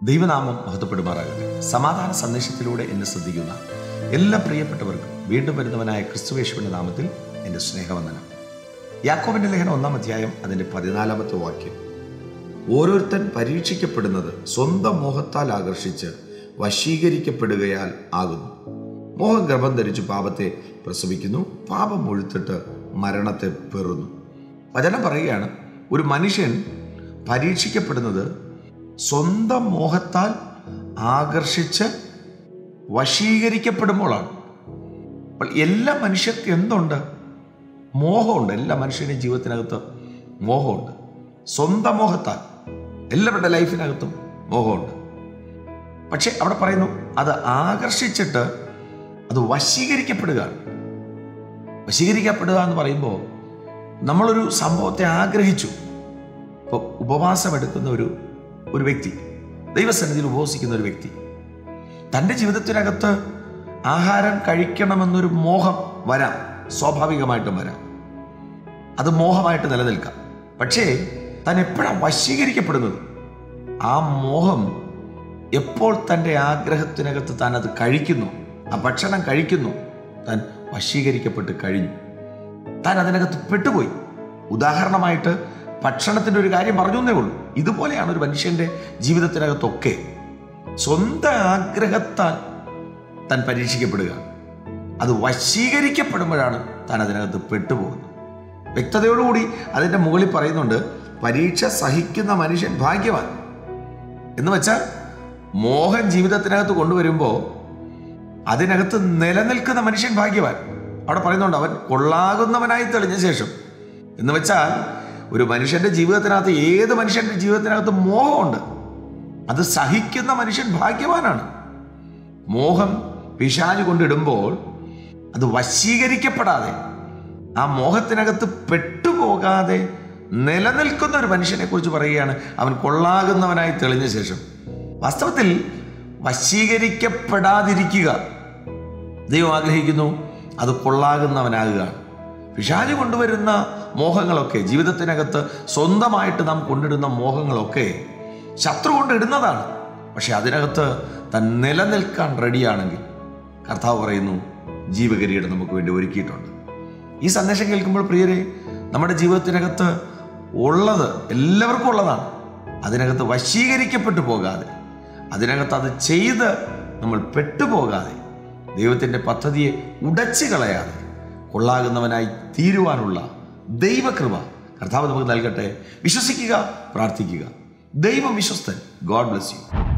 ദൈവനാമം മഹത്വപ്പെടുമാറാകട്ടെ സമാധാന സന്ദേശത്തിലൂടെ എന്നെ ശ്രദ്ധിക്കുന്ന എല്ലാ പ്രിയപ്പെട്ടവർക്കും വീണ്ടും വരുന്നവനായ ക്രിസ്തുവേശുവിൻ്റെ നാമത്തിൽ എൻ്റെ സ്നേഹവന്ദനം യാക്കോബിൻ്റെ ലേഖനം ഒന്നാം അധ്യായം അതിൻ്റെ പതിനാലാമത്തെ വാക്യം ഓരോരുത്തൻ പരീക്ഷിക്കപ്പെടുന്നത് സ്വന്തം മോഹത്താൽ ആകർഷിച്ച് വശീകരിക്കപ്പെടുകയാൽ ആകുന്നു മോഹം ഗർഭം ധരിച്ചു പാപത്തെ പ്രസവിക്കുന്നു പാപം മുഴുത്തിട്ട് മരണത്തെ പെറുന്നു വചനം പറയുകയാണ് ഒരു മനുഷ്യൻ പരീക്ഷിക്കപ്പെടുന്നത് സ്വന്തം മോഹത്താൽ ആകർഷിച്ച് വശീകരിക്കപ്പെടുമ്പോഴാണ് അപ്പോൾ എല്ലാ മനുഷ്യർക്കും എന്തുണ്ട് മോഹമുണ്ട് എല്ലാ മനുഷ്യരുടെയും ജീവിതത്തിനകത്ത് മോഹമുണ്ട് സ്വന്തം മോഹത്താൽ എല്ലാവരുടെ ലൈഫിനകത്തും മോഹമുണ്ട് പക്ഷെ അവിടെ പറയുന്നു അത് ആകർഷിച്ചിട്ട് അത് വശീകരിക്കപ്പെടുകയാണ് വശീകരിക്കപ്പെടുക എന്ന് പറയുമ്പോൾ നമ്മളൊരു സംഭവത്തെ ആഗ്രഹിച്ചു ഇപ്പോൾ ഉപവാസം എടുക്കുന്ന ഒരു ഒരു വ്യക്തി ദൈവസന്നിധിയിൽ ഉപവസിക്കുന്ന ഒരു വ്യക്തി തൻ്റെ ജീവിതത്തിനകത്ത് ആഹാരം കഴിക്കണമെന്നൊരു മോഹം വരാം സ്വാഭാവികമായിട്ടും വരാം അത് മോഹമായിട്ട് നിലനിൽക്കാം പക്ഷേ താൻ എപ്പോഴാണ് വശീകരിക്കപ്പെടുന്നത് ആ മോഹം എപ്പോൾ തൻ്റെ ആഗ്രഹത്തിനകത്ത് താൻ അത് കഴിക്കുന്നു ആ ഭക്ഷണം കഴിക്കുന്നു താൻ വശീകരിക്കപ്പെട്ട് കഴിഞ്ഞു താൻ അതിനകത്ത് പെട്ടുപോയി ഉദാഹരണമായിട്ട് ഭക്ഷണത്തിൻ്റെ ഒരു കാര്യം പറഞ്ഞു എന്നേ ഉള്ളൂ ഇതുപോലെയാണ് ഒരു മനുഷ്യൻ്റെ ജീവിതത്തിനകത്തൊക്കെ സ്വന്തം ആഗ്രഹത്താൽ താൻ പരീക്ഷിക്കപ്പെടുക അത് വശീകരിക്കപ്പെടുമ്പോഴാണ് താൻ അതിനകത്ത് പെട്ടുപോകുന്നത് വ്യക്തതയോടുകൂടി അതിൻ്റെ മുകളിൽ പറയുന്നുണ്ട് പരീക്ഷ സഹിക്കുന്ന മനുഷ്യൻ ഭാഗ്യവാൻ എന്ന് വെച്ചാൽ മോഹൻ ജീവിതത്തിനകത്ത് കൊണ്ടുവരുമ്പോൾ അതിനകത്ത് നിലനിൽക്കുന്ന മനുഷ്യൻ ഭാഗ്യവാൻ അവിടെ പറയുന്നുണ്ട് അവൻ കൊള്ളാകുന്നവനായി തെളിഞ്ഞ ശേഷം എന്ന് വെച്ചാൽ ഒരു മനുഷ്യന്റെ ജീവിതത്തിനകത്ത് ഏത് മനുഷ്യന്റെ ജീവിതത്തിനകത്ത് മോഹമുണ്ട് അത് സഹിക്കുന്ന മനുഷ്യൻ ഭാഗ്യവാനാണ് മോഹം പിശാജ് കൊണ്ടിടുമ്പോൾ അത് വശീകരിക്കപ്പെടാതെ ആ മോഹത്തിനകത്ത് പെട്ടുപോകാതെ നിലനിൽക്കുന്ന ഒരു മനുഷ്യനെ കുറിച്ച് പറയുകയാണ് അവൻ കൊള്ളാകുന്നവനായി തെളിഞ്ഞ ശേഷം വാസ്തവത്തിൽ വശീകരിക്കപ്പെടാതിരിക്കുക ദൈവം ആഗ്രഹിക്കുന്നു അത് കൊള്ളാകുന്നവനാകുക പിശാജ് കൊണ്ടുവരുന്ന മോഹങ്ങളൊക്കെ ജീവിതത്തിനകത്ത് സ്വന്തമായിട്ട് നാം കൊണ്ടിടുന്ന മോഹങ്ങളൊക്കെ ശത്രു കൊണ്ടിടുന്നതാണ് പക്ഷെ അതിനകത്ത് താൻ നിലനിൽക്കാൻ റെഡിയാണെങ്കിൽ കർത്താവ് പറയുന്നു ജീവകരിയുടെ നമുക്ക് വേണ്ടി ഒരുക്കിയിട്ടുണ്ട് ഈ സന്ദേശം കേൾക്കുമ്പോൾ പ്രിയരെ നമ്മുടെ ജീവിതത്തിനകത്ത് ഉള്ളത് എല്ലാവർക്കും ഉള്ളതാണ് അതിനകത്ത് വശീകരിക്കപ്പെട്ടു പോകാതെ അതിനകത്ത് അത് ചെയ്ത് നമ്മൾ പെട്ടുപോകാതെ ദൈവത്തിൻ്റെ പദ്ധതിയെ ഉടച്ചു കളയാതെ കൊള്ളാകുന്നവനായി തീരുവാനുള്ള ദൈവകൃപ കർത്താവ് നമുക്ക് നൽകട്ടെ വിശ്വസിക്കുക പ്രാർത്ഥിക്കുക ദൈവം വിശ്വസ്തൻ ഗോഡ് ബ്ലസ് യു